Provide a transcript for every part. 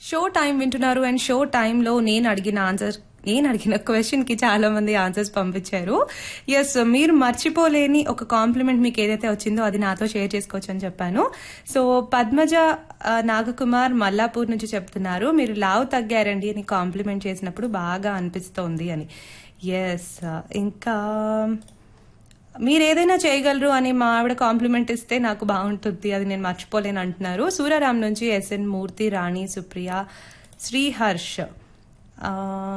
show time వింటున్నారు and show టైంలో నేను అడిగిన ఆన్సర్ నేను అడిగిన క్వశ్చన్ కి చాలా మంది ఆన్సర్స్ పంపించారు ఎస్ మీరు మర్చిపోలేని ఒక కాంప్లిమెంట్ మీకు ఏదైతే వచ్చిందో అది నాతో షేర్ చేసుకోవచ్చు అని చెప్పాను సో పద్మజ ఆ, నాగకుమార్ మల్లాపూర్ నుంచి చెప్తున్నారు మీరు లావు తగ్గారండి అని కాంప్లిమెంట్ చేసినప్పుడు బాగా అనిపిస్తోంది అని ఎస్ ఇంకా మీరు ఏదైనా చేయగలరు అని మా ఆవిడ కాంప్లిమెంట్ ఇస్తే నాకు బాగుంటుంది అది నేను మర్చిపోలేను అంటున్నారు సూర్యరాం నుంచి ఎస్ఎన్ మూర్తి రాణి సుప్రియ శ్రీహర్ష్ ఆ,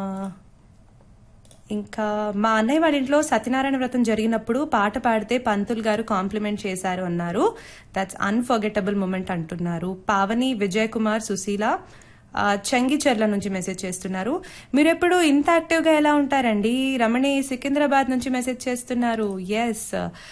ఇంకా మా అన్నయ్య వాడి ఇంట్లో సత్యనారాయణ వ్రతం జరిగినప్పుడు పాట పాడితే పంతులు గారు కాంప్లిమెంట్ చేశారు అన్నారు దట్స్ అన్ఫర్గెటబుల్ మూమెంట్ అంటున్నారు పావని విజయ్ కుమార్ సుశీల ఆ, చంగిచెర్ల నుంచి మెసేజ్ చేస్తున్నారు మీరు ఎప్పుడు ఇంత యాక్టివ్ గా ఎలా ఉంటారండి రమణి సికింద్రాబాద్ నుంచి మెసేజ్ చేస్తున్నారు ఎస్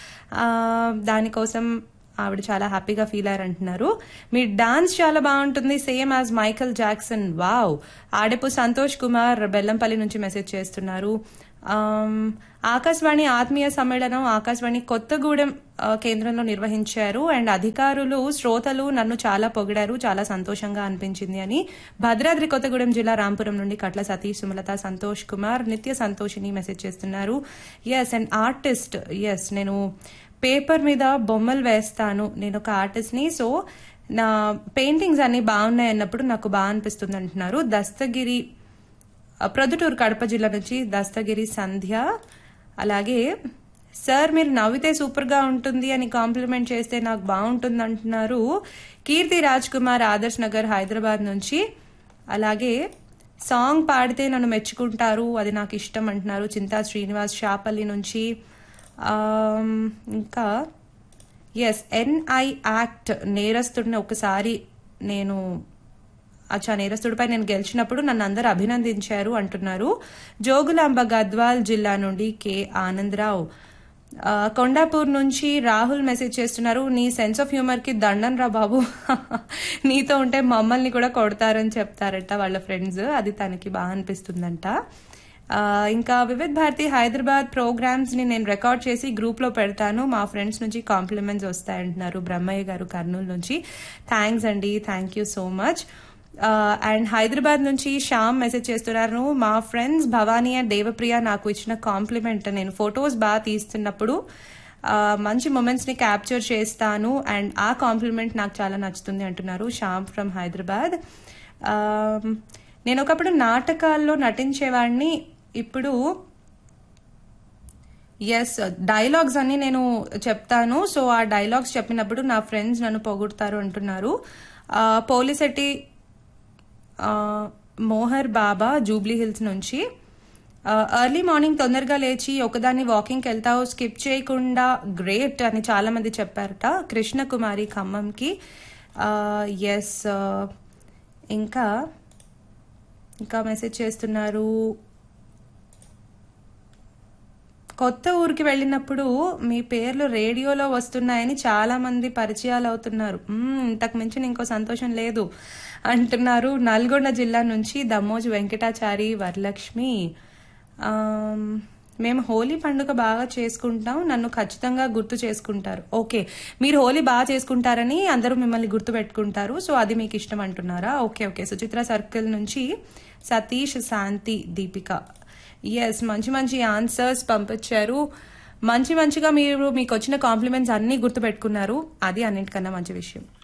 దానికోసం ఆవిడ చాలా హ్యాపీగా ఫీల్ అయ్యారు అంటున్నారు మీ డాన్స్ చాలా బాగుంటుంది same as Michael Jackson wow Adepu Santosh Kumar Bellampalli నుంచి మెసేజ్ చేస్తున్నారు ఆమ్, ఆకాశవాణి ఆత్మీయ సమ్మేళనం ఆకాశవాణి కొత్తగూడెం ఆ, కేంద్రంలో నిర్వహించారు అండ్ అధికారులు శ్రోతలు నన్ను చాలా పొగిడారు చాలా సంతోషంగా అనిపించింది అని భద్రాద్రి కొత్తగూడెం జిల్లా రాంపురం నుండి కట్ల సతీష్ సుమలత సంతోష్ కుమార్ నిత్య సంతోషిని మెసేజ్ చేస్తున్నారు ఎస్ అండ్ ఆర్టిస్ట్ ఎస్ నేను పేపర్ మీద బొమ్మలు వేస్తాను నేను ఒక ఆర్టిస్ట్ ని సో నా పెయింటింగ్స్ అన్ని బాగున్నాయి అన్నప్పుడు నాకు బాగా అనిపిస్తుంది అంటున్నారు దస్తగిరి ఆ, ప్రొద్దుటూరు కడప జిల్లా నుంచి దస్తగిరి సంధ్య అలాగే సార్ మీరు నవ్వితే సూపర్ గా ఉంటుంది అని కాంప్లిమెంట్ చేస్తే నాకు బాగుంటుంది అంటున్నారు కీర్తి రాజ్ కుమార్ ఆదర్శ్ నగర్ హైదరాబాద్ నుంచి అలాగే సాంగ్ పాడితే నన్ను మెచ్చుకుంటారు అది నాకు ఇష్టం అంటున్నారు చింతా శ్రీనివాస్ షాపల్లి నుంచి ఆమ్, ఇంకా ఎస్ ఎన్ఐ యాక్ట్ నేరస్తుడిని ఒకసారి నేను అచ్చా నేరస్తుడిపై నేను గెలిచినప్పుడు నన్ను అందరు అభినందించారు అంటున్నారు జోగులాంబ గద్వాల్ జిల్లా నుండి కె ఆనందరావు ఆ, కొండాపూర్ నుంచి రాహుల్ మెసేజ్ చేస్తున్నారు నీ సెన్స్ ఆఫ్ హ్యూమర్ కి దండం రా బాబు నీతో ఉంటే మమ్మల్ని కూడా కొడతారని చెప్తారట వాళ్ళ ఫ్రెండ్స్ అది తనకి బాగా అనిపిస్తుందంట ఆ, ఇంకా వివిధ్ భారతి హైదరాబాద్ ప్రోగ్రామ్స్ ని నేను రికార్డ్ చేసి గ్రూప్ లో పెడతాను మా ఫ్రెండ్స్ నుంచి కాంప్లిమెంట్స్ వస్తాయంటున్నారు బ్రహ్మయ్య గారు కర్నూలు నుంచి థ్యాంక్స్ అండి thank you so much and Hyderabad నుంచి శ్యామ్ మెసేజ్ చేస్తున్నారు మా ఫ్రెండ్స్ భవానీ అండ్ దేవప్రియ నాకు ఇచ్చిన కాంప్లిమెంట్ నేను ఫొటోస్ బాగా తీస్తున్నప్పుడు ఆ, మంచి మూమెంట్స్ ని క్యాప్చర్ చేస్తాను అండ్ ఆ కాంప్లిమెంట్ నాకు చాలా నచ్చుతుంది అంటున్నారు శ్యామ్ ఫ్రమ్ హైదరాబాద్ ఆ, నేను ఒకప్పుడు నాటకాల్లో నటించేవాడిని ఇప్పుడు ఎస్ డైలాగ్స్ అన్ని నేను చెప్తాను సో ఆ డైలాగ్స్ చెప్పినప్పుడు నా ఫ్రెండ్స్ నన్ను పొగుడతారు అంటున్నారు ఆ, పోలిసెట్టి ఆ, మోహర్ బాబా జూబ్లీ హిల్స్ నుంచి ఎర్లీ మార్నింగ్ తొందరగా లేచి ఒకదాన్ని వాకింగ్కి వెళ్తావు స్కిప్ చేయకుండా గ్రేట్ అని చాలా మంది చెప్పారట కృష్ణకుమారి ఖమ్మంకి ఎస్ ఇంకా ఇంకా మెసేజ్ చేస్తున్నారు కొత్త ఊరికి వెళ్ళినప్పుడు మీ పేర్లు రేడియోలో వస్తున్నాయని చాలా మంది పరిచయాలు అవుతున్నారు మ్మ్, ఇంతకు మించిన ఇంకో సంతోషం లేదు అంటున్నారు నల్గొండ జిల్లా నుంచి దమ్మోజు వెంకటాచారి వరలక్ష్మి ఆమ్, మేము హోలీ పండుగ బాగా చేసుకుంటాం నన్ను ఖచ్చితంగా గుర్తు చేసుకుంటారు ఓకే మీరు హోలీ బాగా చేసుకుంటారని అందరూ మిమ్మల్ని గుర్తు పెట్టుకుంటారు సో అది మీకు ఇష్టం అంటున్నారా ఓకే ఓకే సుచిత్ర సర్కిల్ నుంచి సతీష్ శాంతి దీపిక ఎస్ మంచి మంచి ఆన్సర్స్ పంపించారు మంచి మంచిగా మీరు మీకు వచ్చిన కాంప్లిమెంట్స్ అన్ని గుర్తు పెట్టుకున్నారు అది అన్నిటికన్నా మంచి విషయం